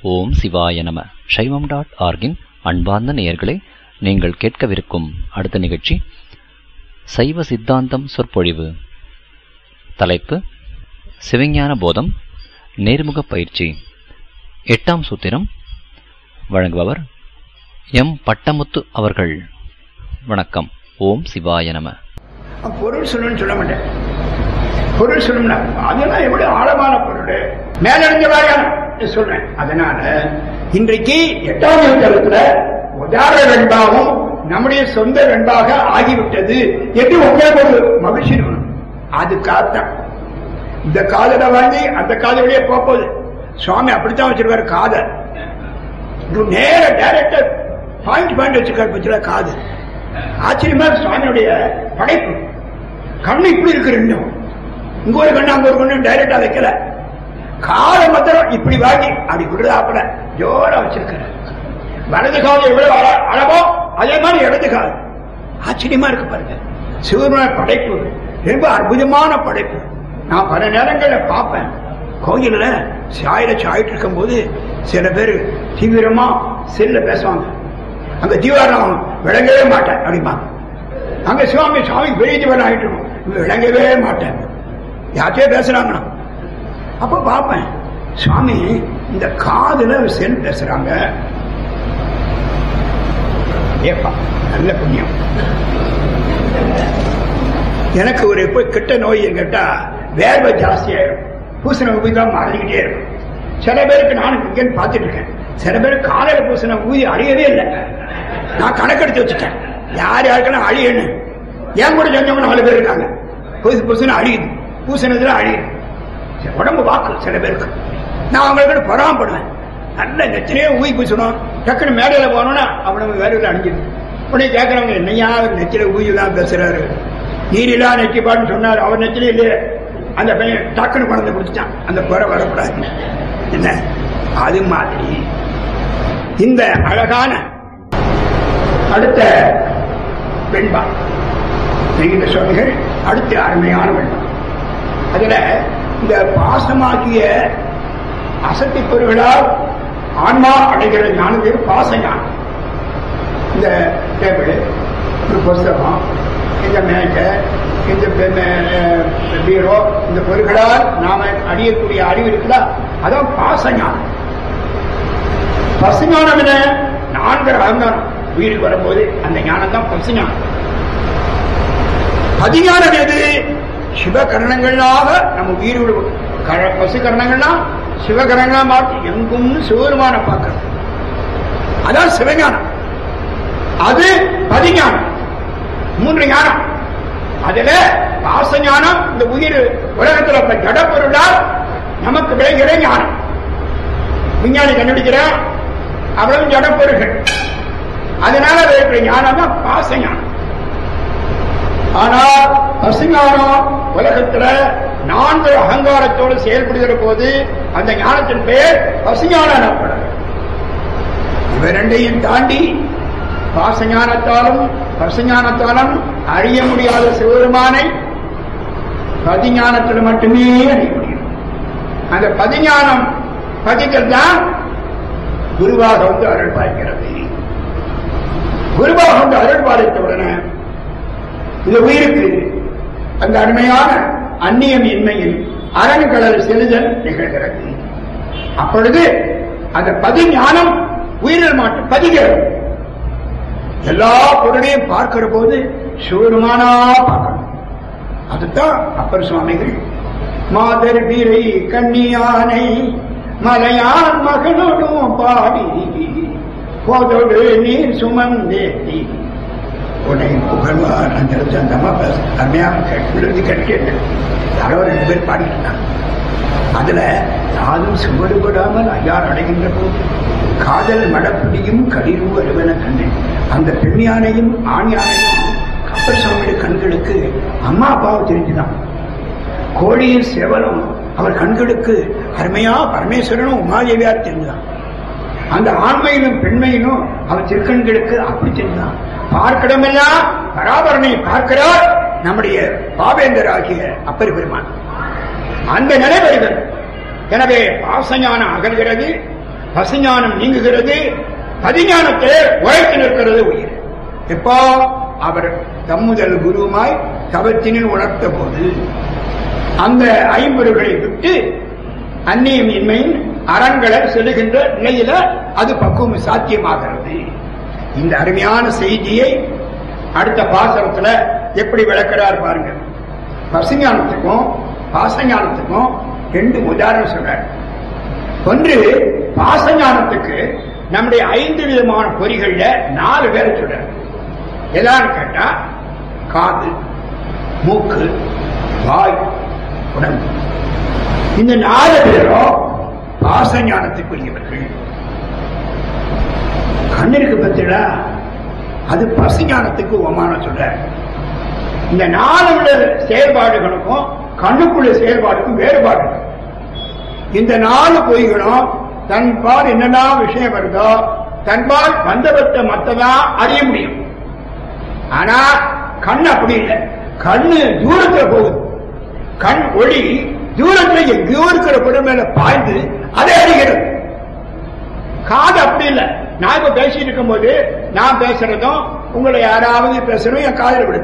ஓம் சிவாய நம சைவம் டாட் ஆர்கின் அன்பார்ந்த நேயர்களே நீங்கள் கேட்கவிருக்கும் அடுத்த நிகழ்ச்சி சைவ சித்தாந்தம் சொற்பொழிவு தலைப்பு சிவஞான போதம் நேர்முக பயிற்சி எட்டாம் சூத்திரம் வழங்குபவர் எம் பட்டமுத்து அவர்கள் வணக்கம் ஓம் சிவாய நம பொருள் சொல்லணும்னு சொல்ல மாட்டேன் பொருள் சொல்லணும்னா அதெல்லாம் எப்படி ஆழமான பொருள் மேலடைஞ்ச வாரியான சொல்றேன் அதனால இன்றைக்கு எட்டாம் தளத்துல உதார வெண்பாவும் நம்முடைய சொந்த வெண்பாக ஆகிவிட்டது என்று உங்களுக்கு ஒரு மகிழ்ச்சி இருக்கணும் அதுக்காகத்தான் இந்த காதலை வாங்கி அந்த காதல் வழியே போகுது சுவாமி அப்படித்தான் வச்சிருக்காரு காதல் இது நேர டைரக்டர் பாயிண்ட் பாயிண்ட் வச்சிருக்காரு பட்சல காது ஆச்சரியமா இருக்கு சுவாமியுடைய படைப்பு கண்ணு இப்படி இருக்கு ரெண்டும் இங்க ஒரு கண்ணு அங்க ஒரு கண்ணு டைரக்டா வைக்கல கால மாத்திரம் இப்படி வாங்கி அப்படி விடுதாப்பட ஜோரா வச்சிருக்காரு வலது காலம் எவ்வளவு அழ- அழகோ அதே மாதிரி இடது காலம் ஆச்சரியமா இருக்கு பாருங்க சிவருமான படைப்பு ரொம்ப அற்புதமான படைப்பு நான் பல நேரங்கள்ல பார்ப்பேன் கோயில்ல சாயில சாயிட்டு இருக்கும் போது சில பேர் தீவிரமா செல்ல பேசுவாங்க அங்க தீவிரம் விளங்கவே மாட்டேன் அப்படிமா அங்க சுவாமி சுவாமி பெரிய தீவிரம் ஆயிட்டு இருக்கும். இங்க விளங்கவே மாட்டேன் யார்கிட்டயே பேசுறாங்கன்னா அப்ப பார்ப்பேன் சுவாமி இந்த காதுல செல் பேசுறாங்க ஏப்பா நல்ல புண்ணியம் எனக்கு ஒரு இப்போ கிட்ட நோய் கேட்டா வேர்வை ஜாஸ்தியாயிரும் பூசண ஊதி தான் மாறிக்கிட்டே இருக்கும் சில பேருக்கு நானும் இங்கேன்னு பார்த்துட்டு இருக்கேன் சில பேர் காலையில பூசண ஊதி அழியவே இல்லை நான் கணக்கெடுத்து வச்சுட்டேன் யார் யாருக்கெல்லாம் அழியணும் என் கூட செஞ்சவங்க நாலு பேர் இருக்காங்க புதுசு புதுசுன்னு அழியுது பூசணத்துல அழியுது சரி, உடம்பு வாக்கு சில பேருக்கு நான் அவங்களுக்கு பொறாமப்படுவேன் நல்ல நெத்திலே ஊய் பூசணும் டக்குன்னு மேடையில போனோம்னா அவனுக்கு வேலையில் அணிஞ்சிது உடனே கேட்கறவங்க என்னையா அவர் நெத்தில ஊயெல்லாம் பேசுறாரு நீரிலா நெற்றிப்பான்னு சொன்னார் அவர் நெத்திலே இல்லையே அந்த பையன் டக்குன்னு குழந்தை கொடுத்துட்டான் அந்த குறை வரக்கூடாது என்ன அது மாதிரி இந்த அழகான அடுத்த வெண்பா நீங்க சுவாமிகள் அடுத்த அருமையான வெண்பா அதுல இந்த பாசமாகிய அசத்தி பொருள்களால் ஆன்மா அடைகிற ஞானது பாச ஞானம் இந்த டேபிள் ஒரு புஸ்தகம் இந்த மேட்டை இந்த பெ- மே- பீரோ இந்த பொருள்களால் நாம அடையக்கூடிய அறிவு இருக்குல்ல அதான் பாச ஞானம் பசுஞானம் என்ன நான்கு அகங்காரம் உயிருக்கு வரும்போது அந்த ஞானம் தான் பசுஞானம் அதிகாரம் எது சிவகரணங்களாக நம்ம உயிரோடு க- பசுகரணங்கள்னா சிவகரணங்களா மாற்றி எங்கும் சிவருமான பார்க்கணும் அதான் சிவஞானம் அது பதிஞானம் மூன்று ஞானம் அதுல பாச ஞானம் இந்த உயிர் உலகத்துல இப்ப ஜட பொருளால் நமக்கு விளைகிற ஞானம் விஞ்ஞானி கண்டுபிடிக்கிறான் அவ்வளவு ஜட பொருள்கள் அதனால இருக்கிற ஞானம் தான் பாச ஞானம் ஆனால் பசுஞானம் உலகத்துல நான்கு அகங்காரத்தோடு செயல்படுகிற போது அந்த ஞானத்தின் பெயர் பசுஞானம் எனப்படும் இவை ரெண்டையும் தாண்டி பாசஞானத்தாலும் பசுஞானத்தாலும் அறிய முடியாத சிவபெருமானை பதிஞானத்தில் மட்டுமே அறிய முடியும் அந்த பதிஞானம் பதிகள் தான் குருவாக வந்து அருள் பாய்க்கிறது குருவாக வந்து அருள் பாலித்த உடனே இந்த உயிருக்கு அந்த அருமையான அந்நியம் இன்மையில் அரண்கடல் செலுதல் நிகழ்கிறது அப்பொழுது அந்த பதி ஞானம் உயிரில் மாற்றம் பதிகிறது எல்லா பொருளையும் பார்க்கிற போது சிவருமானா பார்க்கணும் அதுதான் அப்பர் சுவாமிகள் மாதர் வீரை கன்னியானை மலையான் மகனோடும் பாடி போதோடு நீர் சுமந்தேத்தி உன்னை புகழ்வார் அந்த இடத்துல அந்த அம்மா பேச அருமையாக கேட்டு கேட்டு யாரோ ரெண்டு பேர் பாடிட்டு இருந்தாங்க அதுல யாரும் சுவடுபடாமல் ஐயார் அடைகின்ற போது காதல் மடப்பிடியும் கடிரு அருவன கண்டேன் அந்த பெண் யானையும் ஆண் யானையும் கப்பல் சுவாமியுடைய கண்களுக்கு அம்மா அப்பாவை தெரிஞ்சுதான் கோழியும் செவலும் அவர் கண்களுக்கு அருமையா பரமேஸ்வரனும் உமாதேவியார் தெரிஞ்சுதான் அந்த ஆண்மையிலும் பெண்மையிலும் அவர் திருக்கண்களுக்கு அப்படி தெரிஞ்சுதான் பார்க்கிடமெல்லாம் பராபரனை பார்க்கிறார் நம்முடைய பாவேந்தர் ஆகிய அப்பர் பெருமான் அந்த நிலை வருகிறது எனவே பாசஞானம் அகல்கிறது பசுஞானம் நீங்குகிறது பதிஞானத்தை உழைத்து நிற்கிறது உயிர் எப்போ அவர் தம்முதல் குருமாய் தவத்தினில் உணர்த்த போது அந்த ஐம்பொருள்களை விட்டு அந்நியம் இன்மையின் அரண்களை செல்லுகின்ற நிலையில அது பக்குவம் சாத்தியமாகிறது இந்த அருமையான செய்தியை அடுத்த பாசனத்துல எப்படி விளக்கிறார் பாருங்க பசுஞானத்துக்கும் பாசஞானத்துக்கும் ரெண்டு உதாரணம் சொல்றாரு ஒன்று பாசஞானத்துக்கு நம்முடைய ஐந்து விதமான பொறிகள்ல நாலு பேரை சொல்றாரு எல்லாரும் கேட்டா காது மூக்கு வாய் உடம்பு இந்த நாலு பேரும் பாசஞானத்துக்குரியவர்கள் கண்ணிற்கு பத்திடா அது பசுஞானத்துக்கு ஒமான சொல்ற இந்த நாலு உள்ள செயல்பாடுகளுக்கும் கண்ணுக்குள்ள செயல்பாடுக்கும் வேறுபாடு இருக்கு. இந்த நாலு பொய்களும் தன்பால் என்னெல்லாம் விஷயம் வருதோ தன்பால் வந்தவற்றை மத்ததான் அறிய முடியும் ஆனா கண் அப்படி இல்லை கண்ணு தூரத்துல போகுது கண் ஒளி தூரத்துல எங்கேயோ இருக்கிற பொருள் மேல பாய்ந்து அதை அறிகிறது காது அப்படி இல்லை நான் இப்ப பேசிட்டு இருக்கும்போது நான் பேசுறதும் உங்களை யாராவது பேசுறதும் என் காதில் விடுது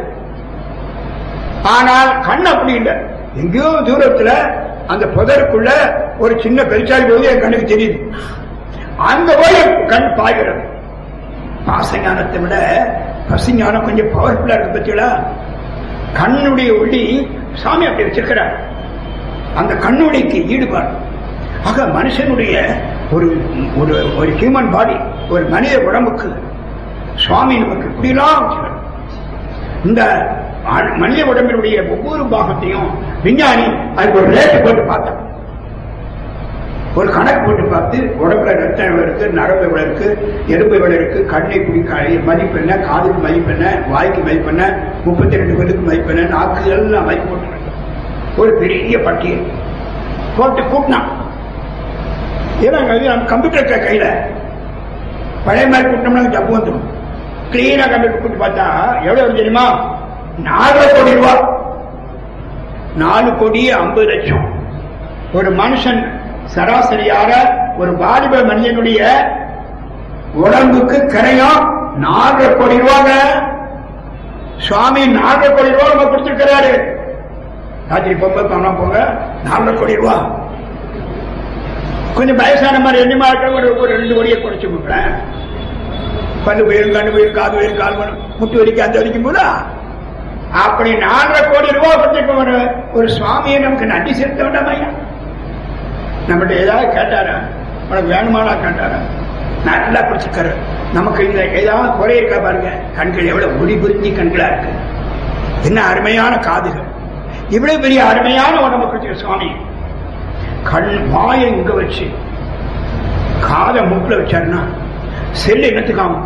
ஆனால் கண் அப்படி இல்லை எங்கேயோ தூரத்துல அந்த புதருக்குள்ள ஒரு சின்ன பெருச்சாலி போது என் கண்ணுக்கு தெரியுது அங்க போய் கண் பாய்கிறது பாசஞானத்தை விட பசுஞானம் கொஞ்சம் பவர்ஃபுல்லா இருக்கு பத்தியா கண்ணுடைய ஒளி சாமி அப்படி வச்சிருக்கிறார் அந்த கண்ணுடைக்கு ஈடுபாடு ஆக மனுஷனுடைய ஒரு ஒரு ஒரு ஹியூமன் பாடி ஒரு மனித உடம்புக்கு சுவாமி நமக்கு இப்படிலாம் வச்சிருக்கார். இந்த ஆ- மனித உடம்பினுடைய ஒவ்வொரு பாகத்தையும் விஞ்ஞானி அதுக்கு ஒரு ரேட்டு போட்டு பார்த்தான் ஒரு கணக்கு போட்டு பார்த்து உடம்புல ரத்தம் எவ்வளவு இருக்கு நரம்பு எவ்வளவு இருக்கு எலும்பு எவ்வளவு இருக்கு கண்ணை குடிக்க மதிப்பு என்ன காதுக்கு மதிப்பு என்ன வாய்க்கு மதிப்பு என்ன முப்பத்தி ரெண்டு பேருக்கு மதிப்பு என்ன நாக்கு எல்லாம் மதிப்பு போட்டு ஒரு பெரிய பட்டியல் போட்டு கூட்டினான் ஏன்னா அது நம்ம கம்ப்யூட்டர் இருக்க கையில பழைய மாதிரி கூட்டினோம்னா ஜப்பு வந்துடும் கிளீனா கம்ப்யூட்டர் கூட்டி பார்த்தா எவ்வளவு தெரியுமா நாலு கோடி ரூபாய் நாலு கோடி ஐம்பது லட்சம் ஒரு மனுஷன் சராசரியாக ஒரு வாலிப மனிதனுடைய உடம்புக்கு கரையும் நாலரை கோடி ரூபாங்க சுவாமி நாலரை கோடி ரூபாய் நம்ம கொடுத்திருக்கிறாரு ராத்திரி பொம்பை போனா போங்க நாலரை கோடி ரூபா கொஞ்சம் வயசான மாதிரி என்னமா இருக்க ஒரு ஒரு ரெண்டு கோடியை குறைச்சு கொடுக்குறேன் பல்லு போயிரும் கண்ணு போயிரும் காது போயிரும் கால் வரும் முட்டு வலிக்கு அந்த வலிக்கும் போதா அப்படி நாலரை கோடி ரூபாய் கொடுத்துருக்க ஒரு ஒரு சுவாமியை நமக்கு நன்றி செலுத்த வேண்டாம் ஐயா நம்மகிட்ட ஏதாவது கேட்டாரா உனக்கு வேணுமானா கேட்டாரா நல்லா பிடிச்சிருக்காரு நமக்கு இந்த ஏதாவது குறை இருக்கா பாருங்க கண்கள் எவ்வளவு ஒளி புரிஞ்சி கண்களா இருக்கு என்ன அருமையான காதுகள் இவ்வளவு பெரிய அருமையான உடம்பு கொடுத்த சுவாமி கண் வாயை இங்க வச்சு காதை மூக்குல வச்சாருன்னா செல்லு என்னத்துக்காகும்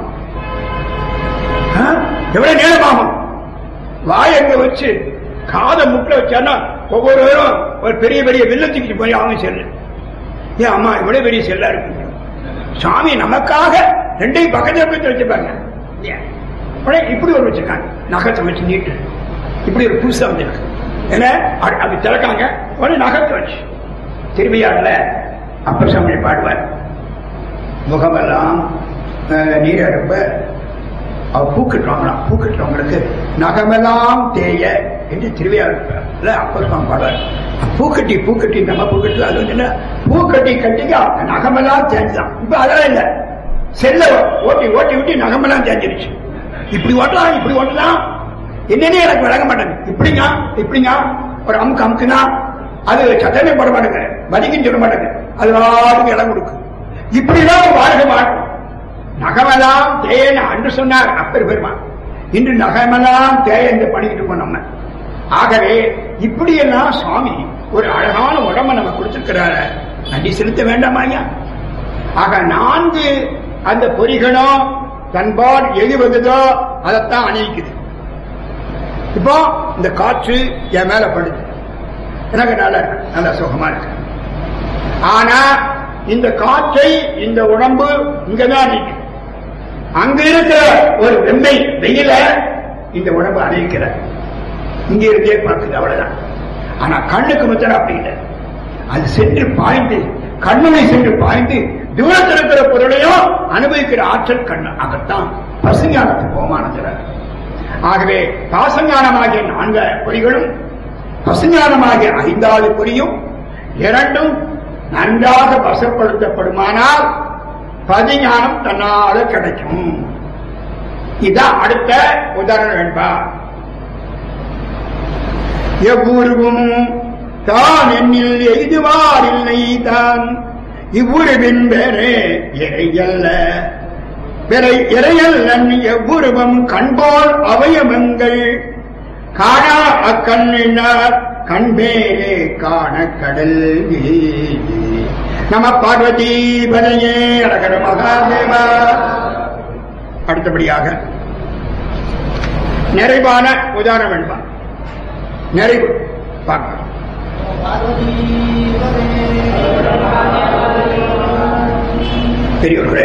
ஆ? எவ்வளவு நேரமாகும் வாயை இங்க வச்சு காதை முக்கில் வச்சாருன்னா ஒவ்வொருவரும் ஒரு பெரிய பெரிய வில்லத்துக்கு போய் அவங்க செல்லு ஏன் அம்மா இவ்வளவு பெரிய செல்லா இருக்கு சாமி நமக்காக ரெண்டையும் பக்கத்துல பக்கத்துல வச்சிருப்பாங்க ஏன்? உடனே இப்படி ஒரு வச்சிருக்காங்க நகத்தை வச்சு நீட்டு இப்படி ஒரு புதுசா வந்திருக்கு ஏன்னா அது- அது திறக்காங்க உடனே நகத்தை வச்சு திரும்பியாடல அப்பர் சாமி பாடுவார் முகமெல்லாம் அஹ், நீர் அறுப்ப அவ பூக்கிட்டுவாங்களாம் பூக்கிட்டுறவங்களுக்கு நகமெல்லாம் தேய என்று திருவையாளர் அப்பர் சுவாமி பாடுவார் பூக்கட்டி பூக்கட்டி நம்ம பூக்கட்டி அது வந்து என்ன பூக்கட்டி கட்டிக்கு நகமெல்லாம் தேஞ்சுதான் இப்ப அதெல்லாம் இல்ல செல்ல ஓட்டி ஓட்டி விட்டு நகமெல்லாம் தேஞ்சிருச்சு இப்படி ஓட்டலாம் இப்படி ஓட்டலாம் என்னன்னே எனக்கு விளங்க மாட்டேங்குது இப்படிங்க இப்படிங்க ஒரு அமுக்கு அமுக்குனா அது சத்தமே போட மாட்டேங்க வலிக்குன்னு சொல்ல மாட்டேங்க அது வாட்டுக்கு இடம் கொடுக்கு இப்படிதான் வாழ்க்கை மாறும் நகமெல்லாம் தேயன்னு அன்று சொன்னார் அப்பர் பெருமான் இன்று நகமெல்லாம் தேய என்று பண்ணிக்கிட்டு இருக்கோம் நம்ம ஆகவே இப்படியெல்லாம் சுவாமி ஒரு அழகான உடம்ப நம்ம கொடுத்திருக்கிறார நன்றி செலுத்த வேண்டாமா ஐயா ஆக நான்கு அந்த பொறிகளும் தன்பால் எது வந்ததோ அதைத்தான் அணிவிக்குது இப்போ இந்த காற்று என் மேல படுது எனக்கு நல்லா இருக்கு நல்லா சுகமா இருக்கு ஆனா இந்த காற்றை இந்த உடம்பு இங்கதான் நிற்கும் அங்க இருக்கிற ஒரு வெம்மை வெயில இந்த உடம்பு அணிவிக்கிற இங்க இருந்தே பார்க்குது அவ்வளவுதான் ஆனா கண்ணுக்கு முத்தர அப்படி இல்லை அது சென்று பாய்ந்து கண்ணுனை சென்று பாய்ந்து தூரத்தில் இருக்கிற பொருளையும் அனுபவிக்கிற ஆற்றல் கண்ணு அதத்தான் பசுஞானத்துக்கு போமானதுல ஆகவே பாசஞானமாகிய நான்கு பொறிகளும் பசுஞானமாகிய ஐந்தாவது பொறியும் இரண்டும் நன்றாக வசப்படுத்தப்படுமானால் பதிஞானம் தன்னால கிடைக்கும் இதான் அடுத்த உதாரணம் என்பா எவ்வுருவும் தான் என்னில் எய்துவார் இல்லை தான் இவ்வுருவின் வேறே இறையல்ல பிறை இறையல்லன் எவ்வுருவம் கண்போல் அவயவங்கள் காணா அக்கண்ணினார் கண்பேரே காண கடல் நம பார்வதி பதையே அழகர மகாதேவா அடுத்தபடியாக நிறைவான உதாரணம் என்பார் நிறைவு பார்க்கலாம் பெரியவர்களே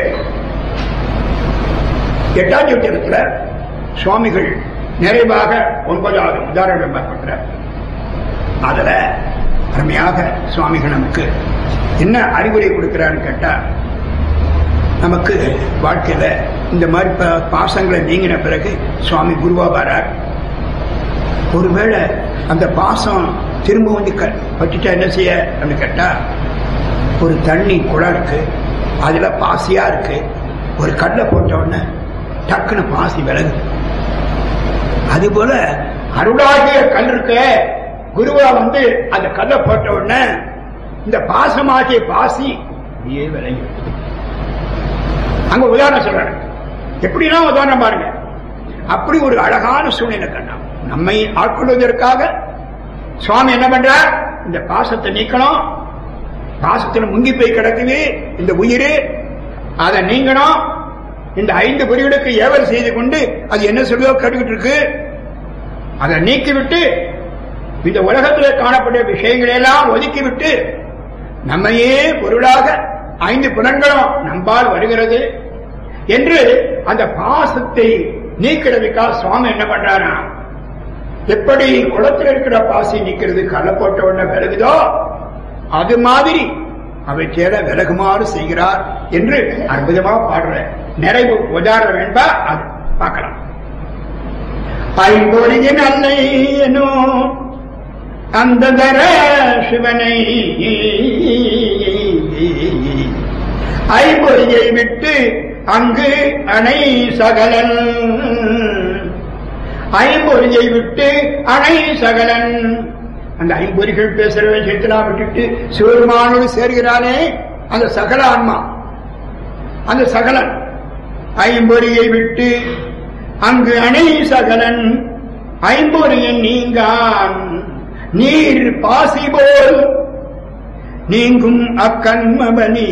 எட்டாம் சூத்திரத்தில் சுவாமிகள் நிறைவாக ஒன்பதாவது உதாரணம் பார்க்கிறார் அதுல அருமையாக சுவாமிகள் நமக்கு என்ன அறிவுரை கொடுக்கிறான்னு கேட்டா நமக்கு வாழ்க்கையில இந்த மாதிரி ப- பாசங்களை நீங்கின பிறகு சுவாமி குருவா வரார் ஒருவேளை அந்த பாசம் திரும்ப வந்து க- பட்டுட்டா என்ன செய்ய அப்படின்னு கேட்டா ஒரு தண்ணி குடம் இருக்கு அதுல பாசியா இருக்கு ஒரு கல்லை போட்ட உடனே டக்குன்னு பாசி விலகு அதுபோல அருளாகிய கல் இருக்க குருவா வந்து அந்த கல்லை போட்ட உடனே இந்த பாசமாகிய பாசி அப்படியே விலகி அங்க உதாரணம் சொல்றாரு எப்படின்னா உதாரணம் பாருங்க அப்படி ஒரு அழகான சூழ்நிலை கண்ணா நம்மை ஆட்கொள்வதற்காக சுவாமி என்ன பண்றார் இந்த பாசத்தை நீக்கணும் பாசத்துல முங்கி போய் கிடக்குது இந்த உயிர் அதை நீங்கணும் இந்த ஐந்து பொறிகளுக்கு ஏவல் செய்து கொண்டு அது என்ன சொல்லுதோ கட்டுக்கிட்டு இருக்கு அதை நீக்கிவிட்டு இந்த உலகத்தில் காணப்பட்ட விஷயங்களை எல்லாம் ஒதுக்கிவிட்டு நம்மையே பொருளாக ஐந்து புலன்களும் நம்பால் வருகிறது என்று அந்த பாசத்தை நீக்கிறதுக்காக சுவாமி என்ன பண்றாரா எப்படி குளத்தில் இருக்கிற பாசி நீக்கிறது கள்ள போட்ட உடனே விலகுதோ அது மாதிரி அவற்றையில விலகுமாறு செய்கிறார் என்று அற்புதமா பாடுற நிறைவு உதாரணம் என்பா அது பார்க்கலாம் ஐம்பொறியின் அல்லையனோ அந்த தர சிவனை ஐம்பொறியை விட்டு அங்கு அணை சகலன் ஐம்பொறியை விட்டு அணை சகலன் அந்த ஐம்பொறிகள் பேசுற விஷயத்தெல்லாம் விட்டுட்டு சிவருமானோடு சேர்கிறானே அந்த சகல ஆன்மா அந்த சகலன் ஐம்பொறியை விட்டு அங்கு அணை சகலன் ஐம்பொறியின் நீங்கான் நீர் பாசி போல் நீங்கும் அக்கண்மபனி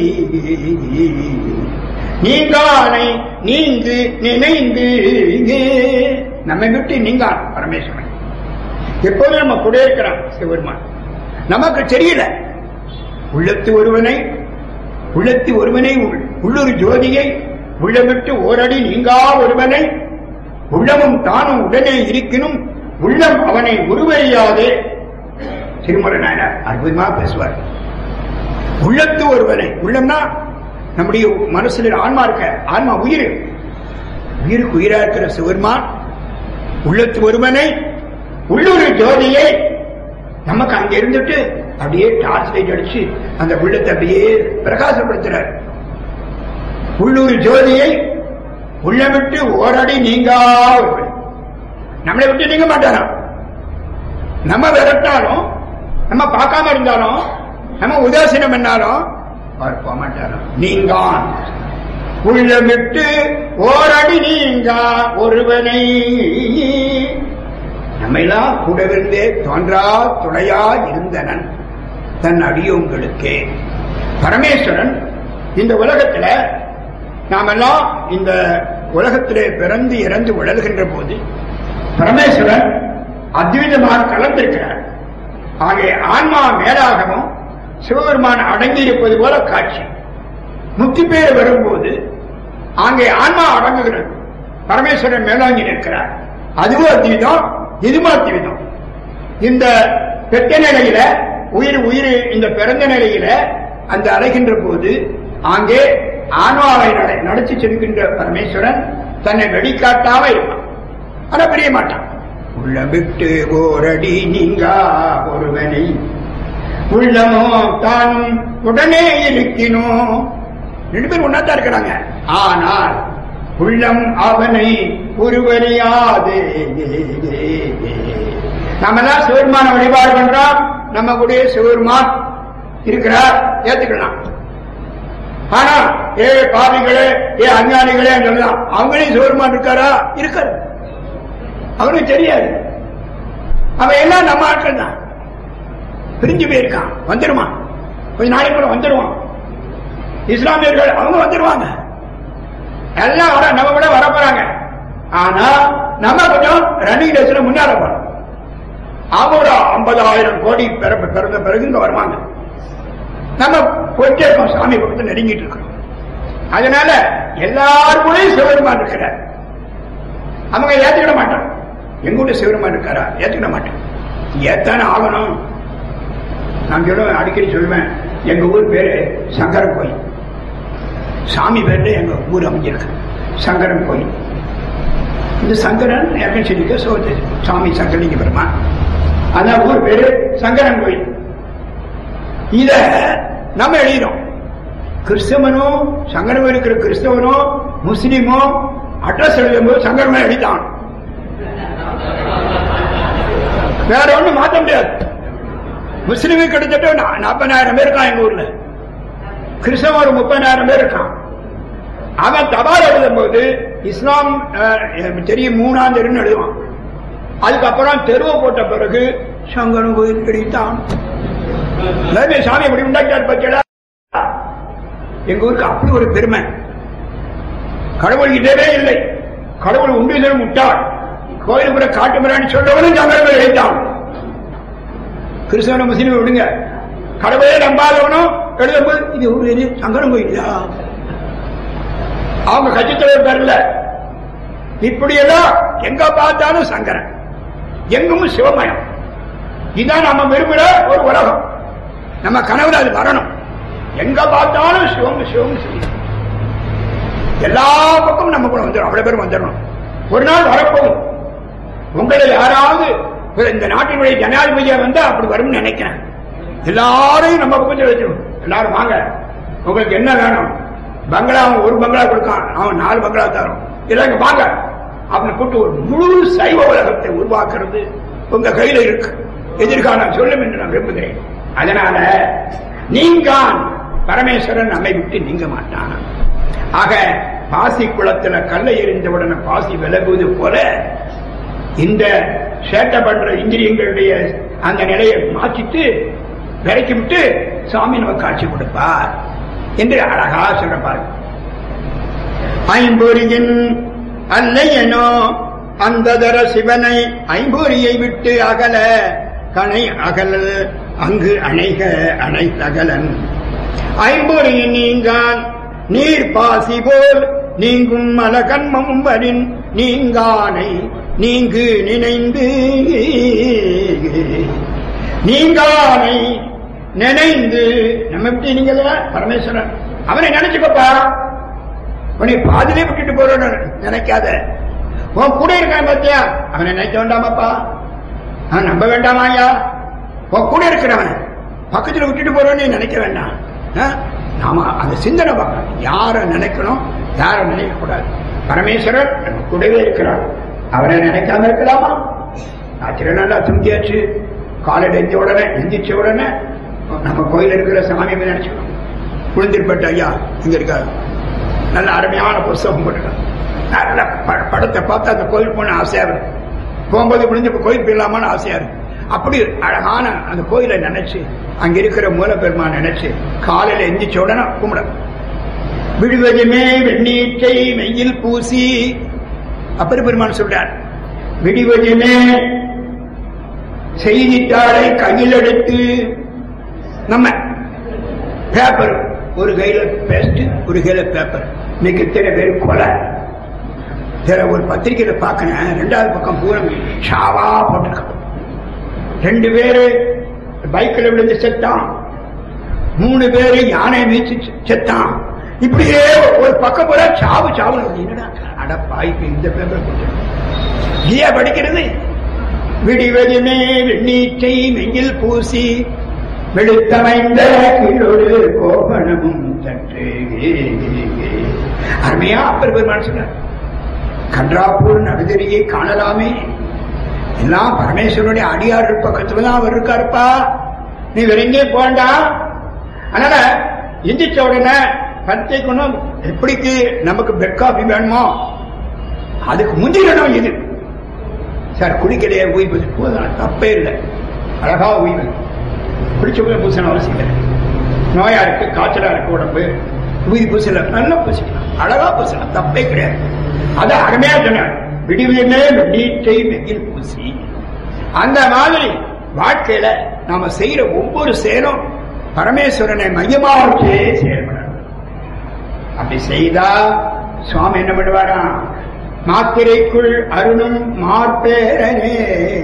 நீங்கானை நீங்கு நினைந்து நம்மை விட்டு நீங்கான் பரமேஸ்வரன் எப்போதும் நம்ம கூட இருக்கிறான் சிவபெருமான் நமக்கு தெரியல உள்ளத்து ஒருவனை உள்ளத்து ஒருவனை உள்- உள்ளொரு ஜோதியை உள்ளமிட்டு ஓரடி நீங்கா ஒருவனை உள்ளமும் தானும் உடனே இருக்கினும் உள்ளம் அவனை உருவறியாதே திருமலை நாயனார் அற்புதமா பேசுவார் உள்ளத்து ஒருவனை உள்ளம்னா நம்முடைய மனசுல ஆன்மா இருக்க ஆன்மா உயிர் உயிருக்கு உயிரா இருக்கிற சிவருமான் உள்ளத்து ஒருவனை உள்ளூர் ஜோதியை நமக்கு அங்க இருந்துட்டு அப்படியே டார்ச் லைட் அடிச்சு அந்த உள்ளத்தை அப்படியே பிரகாசப்படுத்துறார் உள்ளூர் ஜோதியை உள்ளமிட்டு ஓரடி நீங்கா ஒருவன். நம்மளை விட்டு நீங்க மாட்டாராம் நம்ம விரட்டாலும் நம்ம பார்க்காம இருந்தாலும் நம்ம உதாசீனம் பண்ணாலும் அவர் போக மாட்டாராம் நீங்கான் உள்ளமிட்டு ஓரடி நீங்கா ஒருவனை நம்மெல்லாம் கூடவிருந்தே தோன்றா துணையா இருந்தனன் தன் அடியோங்களுக்கே பரமேஸ்வரன் இந்த உலகத்துல நாமெல்லாம் இந்த உலகத்திலே பிறந்து இறந்து உழல்கின்ற போது பரமேஸ்வரன் அத்விதமாக கலந்திருக்கிறார் ஆகிய ஆன்மா மேலாகவும் சிவபெருமான் அடங்கி இருப்பது போல காட்சி முக்தி பேர் வரும்போது அங்கே ஆன்மா அடங்குகிறது பரமேஸ்வரன் மேலோங்கி நிற்கிறார் அதுவும் அத்விதம் இதுவும் அத்விதம் இந்த பெற்ற நிலையில உயிர் உயிர் இந்த பிறந்த நிலையில அந்த அலைகின்ற போது அங்கே ஆன்மாவை நட- நடத்தி செல்கின்ற பரமேஸ்வரன் தன்னை வெளிக்காட்டாம இருப்பான் ஆனா பிரிய மாட்டான் உள்ள விட்டு ஓரடி நீங்கா ஒருவனை உள்ளமோ தான் உடனே இருக்கினோ ரெண்டு பேரும் ஒன்னாத்தான் இருக்கிறாங்க ஆனால் உள்ளம் அவனை ஒருவரையாது நம்ம தான் சிவருமான வழிபாடு பண்றோம் நம்ம கூட சிவருமான் இருக்கிறார் ஏத்துக்கலாம் ஆனா ஏ பாவிகளே ஏ அஞ்ஞானிகளே சொல்லலாம் அவங்களே சிவருமான் இருக்காரா இருக்காரு அவனுக்கு தெரியாது அவன் எல்லாம் நம்ம ஆட்கள் தான் பிரிஞ்சு போயிருக்கான் வந்துருவான் கொஞ்ச நாளைக்கு கூட வந்துருவான் இஸ்லாமியர்கள் அவங்க வந்துருவாங்க எல்லாம் வர நம்ம விட வர போறாங்க ஆனா நம்ம கொஞ்சம் ரன்னிங் ரேஸ்ல முன்னால போறோம் அவங்க ஒரு ஐம்பதாயிரம் கோடி பிறப்பு பிறந்த பிறகு இங்க வருவாங்க நம்ம போயிட்டே இருக்கோம் சாமி பக்கத்துல நெருங்கிட்டு இருக்கோம் அதனால எல்லாருக்குள்ளேயும் சிவருமான் இருக்கிறார் அவங்க ஏத்துக்கிட மாட்டான் எங்க வீட்டு சிவருமான் இருக்காரா ஏத்துக்கிட மாட்டான் ஏத்தானே ஆகணும் நான் சொல்லுவேன் அடிக்கடி சொல்லுவேன் எங்க ஊர் பேரு சங்கரன் கோயில் சாமி பேர்ல எங்க ஊர் அமைஞ்சிருக்கு சங்கரன் கோயில் இந்த சங்கரன் ஏற்கனவே சொல்லிக்க சோது சாமி சங்கரலிங்க பெருமா அதான் ஊர் பேரு சங்கரன் கோயில் இத நம்ம எழுதினோம் கிறிஸ்தவனோ சங்கரன் இருக்கிற கிறிஸ்தவனோ முஸ்லீமோ அட்ரஸ் எழுதும்போது சங்கரமே எழுதிட்டான் வேற ஒண்ணும் மாத்த முடியாது முஸ்லீமுக்கு கிட்டத்தட்ட நா- நாற்பதாயிரம் பேர் இருக்கான் எங்க ஊர்ல கிறிஸ்தவன் ஒரு முப்பதாயிரம் பேர் இருக்கான் அவன் தபால் எழுதும் போது இஸ்லாம் அஹ், எனக்கு தெரியும் மூணாம் தெருன்னு எழுதுவான் அதுக்கப்புறம் தெருவை போட்ட பிறகு சங்கரன் கோயில் கிடைத்தான் எல்லாருமே சாமி எப்படி உண்டாக்கிட்டார் பத்தியடா எங்க ஊருக்கு அப்படி ஒரு பெருமை கடவுள் இதே இல்லை கடவுள் உண்டு இதழ் முட்டாள் கோயில் கூட காட்டு மிராணி சொல்றவனும் சங்கரன் எழுத்தான் கிறிஸ்தவன முஸ்லீம் விடுங்க கடவுளே நம்பாதவனும் எழுதும்போது இது ஒரு இது சங்கரன் கோயிலா அவங்க கட்சி தலைவர் பேர்ல இப்படியெல்லாம் எங்க பார்த்தாலும் சங்கரன் எங்கும் சிவமயம் இதுதான் நம்ம விரும்புற ஒரு உலகம் நம்ம கனவுல அது வரணும் எங்க பார்த்தாலும் சிவம் சிவம் சிவம் எல்லா பக்கமும் நம்ம கூட வந்துடும் அவ்வளவு பேர் வந்துடணும் ஒரு நாள் வரப்போகும் உங்களில் யாராவது ஒரு இந்த நாட்டினுடைய ஜனாதிபதியா வந்தா அப்படி வரும்னு நினைக்கிறேன் எல்லாரையும் நம்ம பக்கத்தில் வச்சிடும் எல்லாரும் வாங்க உங்களுக்கு என்ன வேணும் பங்களா அவன் ஒரு பங்களா கொடுக்கான் அவன் நாலு பங்களா தரும் இல்ல இங்க வாங்க அவனை கூட்டு ஒரு முழு சைவ உலகத்தை உருவாக்குறது உங்க கையில இருக்கு எதிர்காலம் சொல்லும் என்று நான் விரும்புகிறேன் அதனால நீங்கான் பரமேஸ்வரன் நம்மை விட்டு நீங்க மாட்டான் ஆக பாசி குளத்துல கல்லை எறிந்தவுடனே பாசி விலகுவது போல இந்த சேட்டை பண்ற இந்திரியங்களுடைய அந்த நிலையை மாற்றிட்டு விரைக்கி விட்டு சாமி நமக்கு காட்சி கொடுப்பார் என்று அழகா சொல்றப்பார் ஐம்பொறியின் அல்லையனோ அந்ததர சிவனை ஐம்பொறியை விட்டு அகல கனை அகலல் அங்கு அணைக அணைத்தகலன் ஐம்பொறியின் நீங்கான் நீர் பாசி போல் நீங்கும் மலகன்மம் வரின் நீங்கானை நீங்கு நினைந்து நீங்கானை நினைந்து நம்ம விட்டு நீங்கள பரமேஸ்வரன் அவனை நினைச்சுக்கப்பா உன்னை பாதிலே விட்டுட்டு போறோன்னு நினைக்காத உன் கூட இருக்கான் பாத்தியா அவனை நினைக்க வேண்டாமாப்பா அவன் நம்ப வேண்டாமாயா உன் கூட இருக்கிறவன் பக்கத்துல விட்டுட்டு போறோன்னு நினைக்க வேண்டாம் ஆ? நாம அந்த சிந்தனை பார்க்கணும் யாரை நினைக்கணும் யாரை நினைக்க கூடாது பரமேஸ்வரர் நம்ம கூடவே இருக்கிறார் அவரை நினைக்காம இருக்கலாமா ராத்திரி நல்லா தூங்கியாச்சு காலையில எந்த உடனே எந்திரிச்ச உடனே நம்ம கோயில் இருக்கிற சாமியை நினைச்சுக்கணும் குழந்திருப்பட்ட ஐயா இங்க இருக்காரு நல்ல அருமையான புஸ்தகம் போட்டுருக்காங்க நல்ல ப- படத்தை பார்த்து அந்த கோயில் போன ஆசையா இருக்கு போகும்போது முடிஞ்ச கோயில் போயிடலாமான்னு ஆசையா இருக்கு அப்படி அழகான அந்த கோயிலை நினைச்சு அங்க இருக்கிற மூலப்பெருமான் நினைச்சு காலையில எந்திரிச்ச உடனே கும்பிட விடுவதுமே வெண்ணீற்றை மெய்யில் பூசி அப்பர் பெருமான் சொல்றார் விடுவதுமே செய்தித்தாளை கையில் எடுத்து நம்ம பேப்பர் ஒரு கையில பேஸ்ட் ஒரு கையில பேப்பர் இன்னைக்கு இத்தனை பேர் கொலை வேற ஒரு பத்திரிக்கையில பார்க்கிறேன் ரெண்டாவது பக்கம் பூரா ஷாவா போட்டிருக்கான் ரெண்டு பேரு பைக்கில் விழுந்து செத்தான் மூணு பேரு யானை வீச்சு செத்தான் இப்படியே ஒரு பக்கம் போல சாவு சாவு என்னடா அட பாய்க்கு இந்த பேப்பர் கொடுத்து கீயா படிக்கிறது விடிவதுமே வெண்ணீற்றை நெஞ்சில் பூசி வெளுத்தமைந்த கீழோடு கோபனமும் தட்டு அருமையா அப்பர் பெருமான் சொன்னார் கன்றாப்பூர் நடுதறியை காணலாமே எல்லாம் பரமேஸ்வரனுடைய அடியார்கள் பக்கத்துல தான் அவர் இருக்காருப்பா நீ வேற எங்கேயும் போண்டா அதனால எந்திரிச்ச உடனே பத்தை கொண்டு எப்படிக்கு நமக்கு பெட் காஃபி வேணுமோ அதுக்கு முந்திரணும் இது சார் குடிக்கலையே ஓய்வு போதும் தப்பே இல்லை அழகா ஓய்வு குடிச்ச போய் பூசணும் அவசியம் இல்லை நோயா இருக்கு காய்ச்சலா இருக்கு உடம்பு உயிர் பூசல நல்லா பூசிக்கலாம் அழகா பூசலாம் தப்பே கிடையாது அதை அருமையா சொன்னார் விடிவிலே வெள்ளீட்டை வெயில் பூசி அந்த மாதிரி வாழ்க்கையில நாம செய்யற ஒவ்வொரு செயலும் பரமேஸ்வரனை மையமாக வச்சே செயல்படணும் அப்படி செய்தா சுவாமி என்ன பண்ணுவாராம் மாத்திரைக்குள் அருணும் மார்பேரனே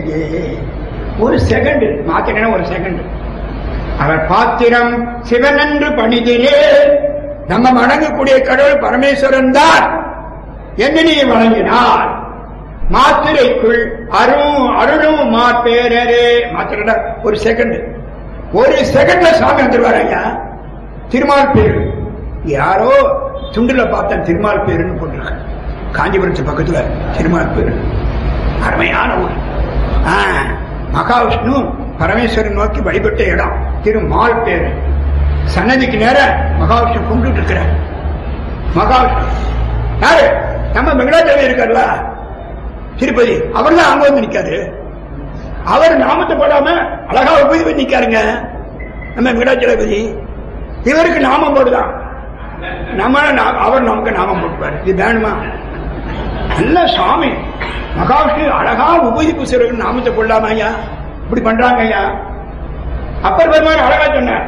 ஒரு செகண்ட் மாத்திரை ஒரு செகண்ட் அவர் பாத்திரம் சிவன் என்று பணிதிலே நம்ம வணங்கக்கூடிய கடவுள் பரமேஸ்வரன் தான் என்று நீ வணங்கினார் மாத்திரைக்குள் அரும் அருளும் மாப்பேரரே மாத்திரை ஒரு செகண்ட் ஒரு செகண்ட்ல சாமி வந்துருவார் ஐயா திருமால் பேரு யாரோ துண்டுல பார்த்தேன் திருமால் பேருன்னு போட்டிருக்கேன் காஞ்சிபுரத்து பக்கத்துல திருமால் பேரு அருமையான ஊர் ஆ, மகாவிஷ்ணு பரமேஸ்வரன் நோக்கி வழிபட்ட இடம் திருமால் பேரு சன்னதிக்கு நேர மகாவிஷ்ணு கும்பிட்டு இருக்கிறார் மகாவிஷ்ணு யாரு நம்ம வெங்கடாச்சலம் இருக்கார்ல திருப்பதி அவர் தான் அங்க வந்து நிக்காரு அவர் நாமத்தை போடாம அழகா உபதி பண்ணி நிக்காருங்க நம்ம வெங்கடாச்சலபதி இவருக்கு நாமம் போடுதான் நம்ம நா- அவர் நமக்கு நாமம் போட்டுவார் இது வேணுமா நல்ல சாமி மகாவிஷ்ணு அழகா உபதி புசுரன் நாமத்தை கொள்ளாம ஐயா இப்படி பண்றாங்க ஐயா அப்பர் பெருமான் அழகா சொன்னார்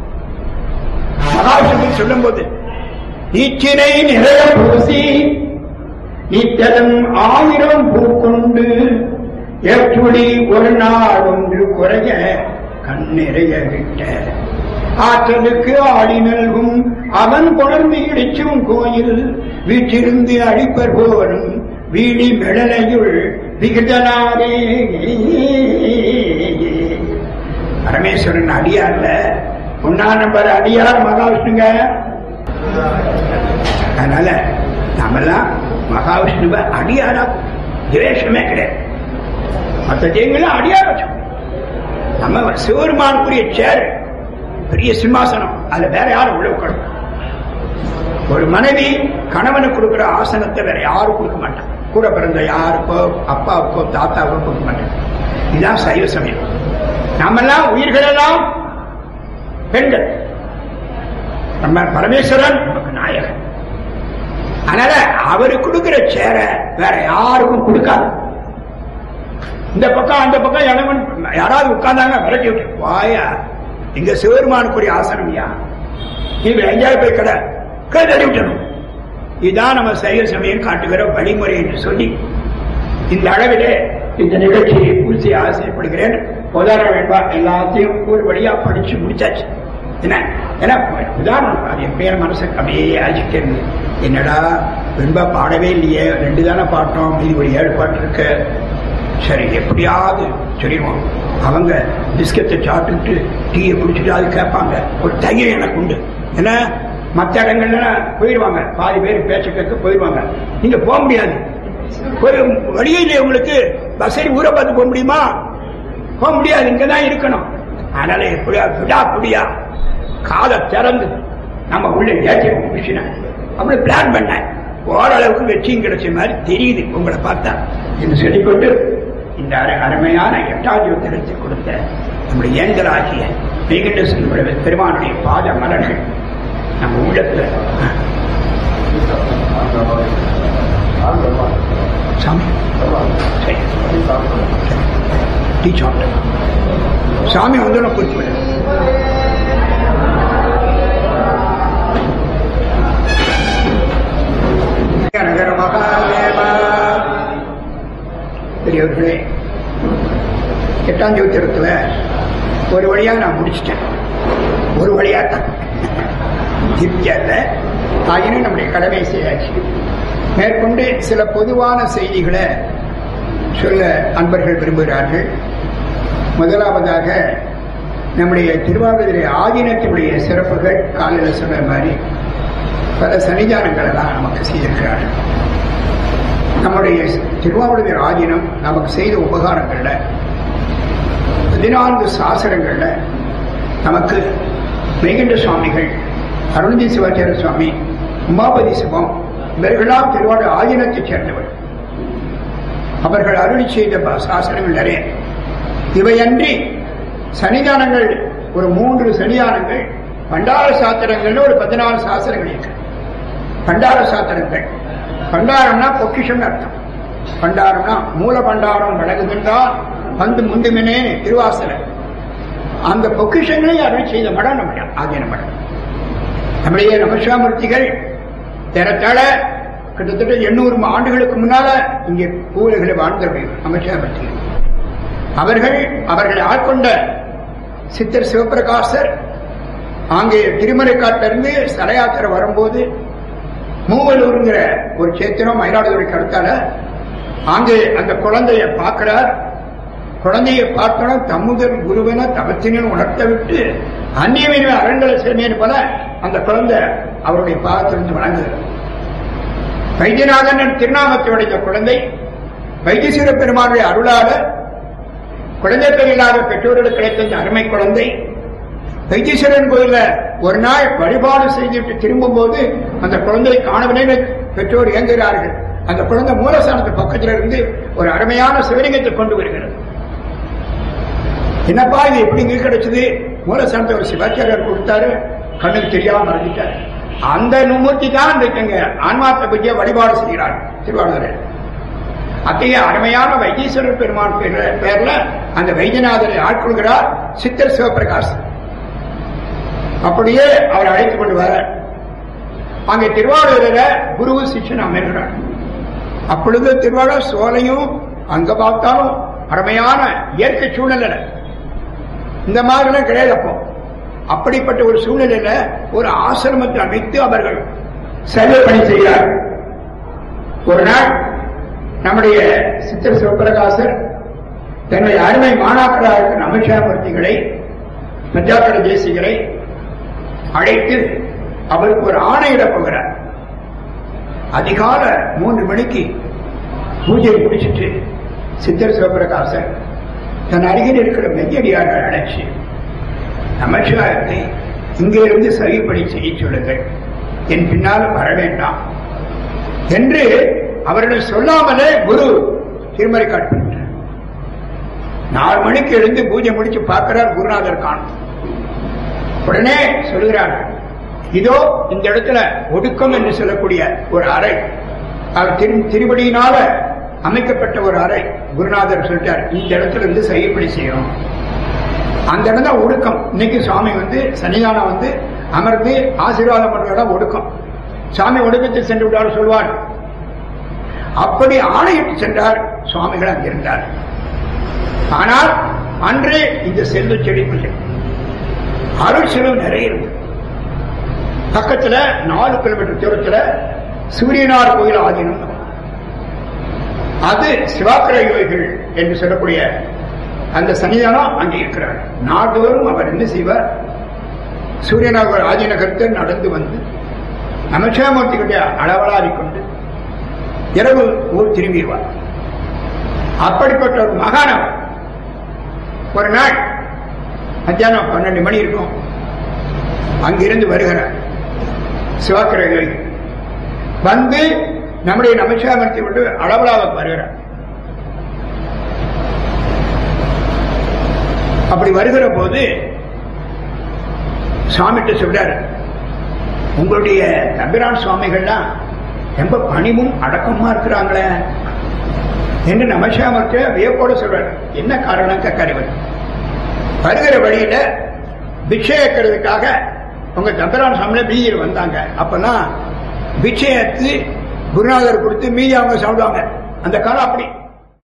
மகாவிஷ்ணு சொல்லும் போது நீச்சினை நிறைய பூசி நித்தலும் ஆயிரம் பூக்கொண்டு ஏற்றுடி ஒரு நாள் ஒன்று குறைய கண் நிறைய விட்ட ஆற்றலுக்கு ஆடி நல்கும் அவன் கொணர்ந்து இடிச்சும் கோயில் வீற்றிருந்து அழிப்பர் போலும் வீழி மெடலையுள் விகிதனாரே பரமேஸ்வரன் அடியார்ல ஒன்னா நம்பர் அடியார் மகாவிஷ்ணுங்க அதனால நாமெல்லாம் மகாவிஷ்ணுவை அடியாரா துவேஷமே கிடையாது மற்ற தெய்வங்களும் அடியார் வச்சோம் நம்ம சிவருமானுக்குரிய சேர் பெரிய சிம்மாசனம் அதுல வேற யாரும் உள்ள உட்காரும் ஒரு மனைவி கணவனுக்கு கொடுக்கிற ஆசனத்தை வேற யாரும் கொடுக்க மாட்டான் கூட பிறந்த யாருக்கோ அப்பாவுக்கோ தாத்தாவுக்கோ கொடுக்க மாட்டாங்க இதுதான் சைவ சமயம் நாமெல்லாம் உயிர்களெல்லாம் பெண்கள் நம்ம பரமேஸ்வரன் நமக்கு நாயகன் அதனால அவரு கொடுக்கிற சேரை வேற யாருக்கும் கொடுக்காது இந்த பக்கம் அந்த பக்கம் இளவன் யாராவது உட்கார்ந்தாங்க விரட்டி விட்டு வாயா இங்க சிவருமானுக்குரிய ஆசனம் யா நீ எங்கேயாவது போய் கடை கடை தள்ளி விட்டணும் இதுதான் நம்ம சைவ சமயம் காட்டுகிற வழிமுறை என்று சொல்லி இந்த அளவிலே இந்த நிகழ்ச்சியை பூர்த்தி ஆசைப்படுகிறேன் உதாரணம் வேண்பா எல்லாத்தையும் ஒரு வழியா படிச்சு முடிச்சாச்சு என்ன ஏன்னா உதாரணம் அது என் பேர் மனசுக்கு அப்படியே அழிக்கிறது என்னடா வெண்பா பாடவே இல்லையே ரெண்டு தானே பாட்டோம் மீதி ஒரு ஏழு பாட்டு இருக்கு சரி எப்படியாவது சொல்லிடுவோம் அவங்க பிஸ்கத்தை சாப்பிட்டுட்டு டீயை குடிச்சிட்டு அது கேட்பாங்க ஒரு தைரியம் எனக்கு உண்டு ஏன்னா மற்ற இடங்கள்ல போயிடுவாங்க பாதி பேர் பேச்ச கேட்க போயிடுவாங்க நீங்க போக முடியாது ஒரு வழியே இல்லையே உங்களுக்கு பஸ்ஸரி ஊரை பார்த்து போக முடியுமா போக முடியாது இங்கதான் இருக்கணும் அதனால எப்படியா விடா புடியா காதை திறந்து நம்ம உள்ள ஏற்றி மிஷின அப்படி பிளான் பண்ணேன் ஓரளவுக்கு வெற்றியும் கிடைச்ச மாதிரி தெரியுது உங்களை பார்த்தா என்று சொல்லிக்கொண்டு இந்த அரு- அருமையான எட்டாவது உத்தரத்தை கொடுத்த நம்முடைய ஏந்தலாகிய மிகுந்த செல்வ பெருமானுடைய பாத மலர்கள் நம்ம உள்ளத்துல சாமி சரி டீ சாப்பிட்டேன் சாமி வந்து நான் குறிச்சு விடு நகர மகாதேவா பெரியவர்களே எட்டாம் ஜோத்திரத்துல ஒரு வழியா நான் முடிச்சிட்டேன் ஒரு வழியா தான் திருப்தி அல்ல ஆயினும் நம்முடைய கடமை செய்யாச்சு மேற்கொண்டு சில பொதுவான செய்திகளை சொல்ல அன்பர்கள் விரும்புகிறார்கள் முதலாவதாக நம்முடைய திருவாவூரை ஆதீனத்தினுடைய சிறப்புகள் காலையில் சொன்ன மாதிரி பல சன்னிதானங்கள் எல்லாம் நமக்கு செய்திருக்கிறார்கள் நம்முடைய திருவாவூர் ஆதீனம் நமக்கு செய்த உபகாரங்கள்ல பதினான்கு சாசனங்கள்ல நமக்கு மெய்கண்ட சுவாமிகள் அருணதி சிவாச்சாரிய சுவாமி உமாபதி சிவம் இவர்களாம் திருவாரூர் ஆதீனத்தைச் சேர்ந்தவர் அவர்கள் அருளி செய்த ப- சாசனங்கள் நிறைய இவையன்றி சன்னிதானங்கள் ஒரு மூன்று சன்னிதானங்கள் பண்டார சாத்திரங்கள்னு ஒரு பதினாலு சாஸ்திரங்கள் இருக்கு பண்டார சாத்திரங்கள் பண்டாரம்னா பொக்கிஷம்னு அர்த்தம் பண்டாரம்னா மூல பண்டாரம் வழங்குகின்றால் வந்து முந்துமினே திருவாசலம் அந்த பொக்கிஷங்களை அருள் செய்த மடம் நம்முடைய ஆகிய மடம் நம்முடைய நமசிவாமூர்த்திகள் திறத்தாழ கிட்டத்தட்ட எண்ணூறு ஆண்டுகளுக்கு முன்னால இங்கே பூவுலகளை வாழ்ந்தவர்கள் நமசிவாமூர்த்திகள் அவர்கள் அவர்களை ஆட்கொண்ட சித்தர் சிவபிரகாசர் அங்கே திருமலைக்காட்டிலிருந்து சரையாத்திரை வரும்போது மூவலூருங்கிற ஒரு சேத்திரம் மயிலாடுதுறைக்கு அடுத்தால அங்கே அந்த குழந்தைய பார்க்கிறார் குழந்தையை பார்க்கணும் தம்முதல் குருவென தவத்தினும் உணர்த்த விட்டு அந்நியமின் அரண்களை சேர்மையின் போல அந்த குழந்தை அவருடைய பாதத்திலிருந்து வணங்குகிறார் வைத்தியநாதன் திருநாமத்தை உடைத்த குழந்தை வைத்தீஸ்வர பெருமானுடைய அருளால குழந்தை பேர் இல்லாத பெற்றோர்களுக்கு கிடைத்த இந்த அருமை குழந்தை வைத்தீஸ்வரன் கோயில்ல ஒரு நாள் வழிபாடு செய்துவிட்டு திரும்பும் போது அந்த குழந்தையை காணவில்லை பெற்றோர் இயங்குகிறார்கள் அந்த குழந்தை மூலஸ்தானத்து பக்கத்துல இருந்து ஒரு அருமையான சிவலிங்கத்தை கொண்டு வருகிறது என்னப்பா இது எப்படி இங்க கிடைச்சது மூலஸ்தானத்தை ஒரு சிவாச்சாரியர் கொடுத்தாரு கண்ணுக்கு தெரியாம மறைஞ்சிட்டாரு அந்த நுமூர்த்தி தான் இன்றைக்கு ஆன்மாத்த பற்றிய வழிபாடு செய்கிறார் திருவாரூரில் அத்தகைய அருமையான வைத்தீஸ்வரர் பெருமான் பேர்ல- பேர்ல அந்த வைத்தியநாதரை ஆட்கொள்கிறார் சித்தர் சிவபிரகாஷ் அப்படியே அவர் அழைத்துக் கொண்டு வர அங்கே திருவாரூரில் குரு சிஷ்யன் அமர்கிறார் அப்பொழுது திருவாரூர் சோலையும் அங்க பார்த்தாலும் அருமையான இயற்கை சூழ்நிலை இந்த மாதிரிலாம் கிடையாது அப்போ அப்படிப்பட்ட ஒரு சூழ்நிலையில ஒரு ஆசிரமத்தை அமைத்து அவர்கள் சேவை பணி செய்கிறார்கள் ஒரு நாள் நம்முடைய சித்தர் சிவபிரகாசர் தன்னுடைய அருமை மாணாக்கராக இருக்கிற அமித்ஷாமூர்த்திகளை பஞ்சாக்கர தேசிகரை அழைத்து அவருக்கு ஒரு ஆணையிடப் போகிறார் அதிகால மூன்று மணிக்கு பூஜை முடிச்சிட்டு சித்தர் சிவபிரகாசர் தன் அருகில் இருக்கிற மெய்யடியார்கள் அழைச்சி நமச்சிவாயத்தை இங்கிருந்து சரிப்படி செய்ய சொல்லுங்கள் என் பின்னால் வர வேண்டாம் என்று அவர்கள் சொல்லாமலே குரு திருமறை காட்பிட்டார் நாலு மணிக்கு எழுந்து பூஜை முடிச்சு பார்க்கிறார் குருநாதர் காணும் உடனே சொல்கிறார் இதோ இந்த இடத்துல ஒடுக்கம் என்று சொல்லக்கூடிய ஒரு அறை அவர் திரு திருப்படியினால அமைக்கப்பட்ட ஒரு அறை குருநாதர் சொல்லிட்டார் இந்த இடத்துல இருந்து செய்யப்படி செய்யணும் அந்த இடம் தான் ஒடுக்கம் இன்னைக்கு சுவாமி வந்து சன்னிதானம் வந்து அமர்ந்து ஆசீர்வாதம் பண்ற இடம் ஒடுக்கம் சுவாமி ஒடுக்கத்தில் சென்று விட்டார் சொல்வார் அப்படி ஆணையிட்டு சென்றார் சுவாமிகள் அங்கிருந்தார் ஆனால் அன்று இந்த செல்வ செழிப்பில்லை அருள் செலவு நிறைய இருந்தது பக்கத்துல நாலு கிலோமீட்டர் தூரத்துல சூரியனார் கோயில் ஆதீனம் அது சிவாக்கர யோகிகள் என்று சொல்லக்கூடிய அந்த சன்னிதானம் அங்கே இருக்கிறார் நாள்தோறும் அவர் என்ன செய்வார் சூரியனார் ஆதீன கருத்து நடந்து வந்து நமச்சிவாமூர்த்திகளுடைய அளவலாடி கொண்டு இரவு ஊர் திரும்பிடுவார் அப்படிப்பட்ட ஒரு மகானவர் ஒரு நாள் மத்தியானம் பன்னெண்டு மணி இருக்கும் அங்கிருந்து வருகிறார் சிவாக்கிரகை வந்து நம்முடைய நமச்சிவாமூர்த்தி விட்டு அளவலாக வருகிறார் அப்படி வருகிற போது சுவாமிகிட்ட சொல்றாரு உங்களுடைய தம்பிரான் சுவாமிகள்லாம் ரொம்ப பணிவும் அடக்கமா இருக்கிறாங்களே என்று நமசிவாமூர்த்தி வியப்போட சொல்றாரு என்ன காரணம் கக்கறிவர் வருகிற வழியில பிக்ஷை ஏற்கிறதுக்காக உங்க தம்பரான் சாமியில மீதியில் வந்தாங்க அப்பெல்லாம் பிக்ஷை ஏற்று குருநாதர் கொடுத்து மீதி அவங்க சாப்பிடுவாங்க அந்த காலம் அப்படி